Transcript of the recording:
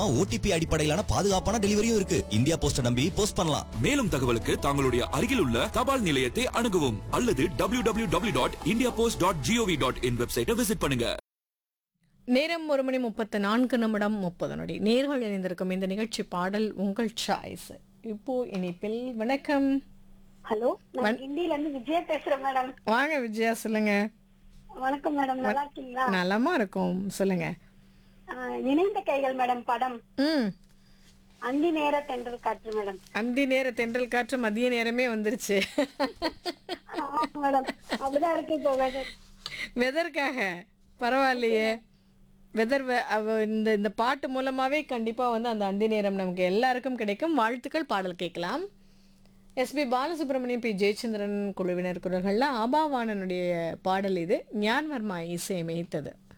OTP அடிப்படையிலான பாதுகாப்பான டெலிவரியும் இருக்கு இந்தியா போஸ்ட நம்பி போஸ்ட் பண்ணலாம் மேலும் தகவலுக்கு தங்களுடைய அருகில் உள்ள தபால் நிலையத்தை அணுகவும் அல்லது W W W dot India post dot G O V dot in வெப்சைட்டை விசிட் பண்ணுங்க நேரம் ஒரு மணி முப்பத்து நான்கு நிமிடம் முப்பது நொடி நேர்கள் இணைந்திருக்கும் இந்த நிகழ்ச்சி பாடல் உங்கள் சாய்ஸ் இப்போ இனிப்பில் வணக்கம் ஹலோ நான் ஹிந்தில இருந்து விஜயா பேசுறேன் மேடம் வாங்க விஜயா சொல்லுங்க வணக்கம் மேடம் நல்லா இருக்கீங்களா நலமா இருக்கும் சொல்லுங்க ஆஹ், இணைந்த கைகள் மேடம் படம் ம் அந்தி நேர தென்றல் காற்று மேடம் அந்தி நேர தென்றல் காற்று மதிய நேரமே வந்துருச்சு ஆமா மேடம் அப்படிதான் இருக்கு இப்போ weather. வெதற்காக பரவாயில்லையே வெதர் இந்த இந்த பாட்டு மூலமாவே கண்டிப்பா வந்து அந்த அந்தி நேரம் நமக்கு எல்லாருக்கும் கிடைக்கும் வாழ்த்துக்கள் பாடல் கேட்கலாம் எஸ்பி பாலசுப்ரமணியம் பி ஜெயச்சந்திரன் குழுவினர் குரல்கள்ல ஆபாவானனுடைய பாடல் இது ஞான் வர்மா இசையமைத்தது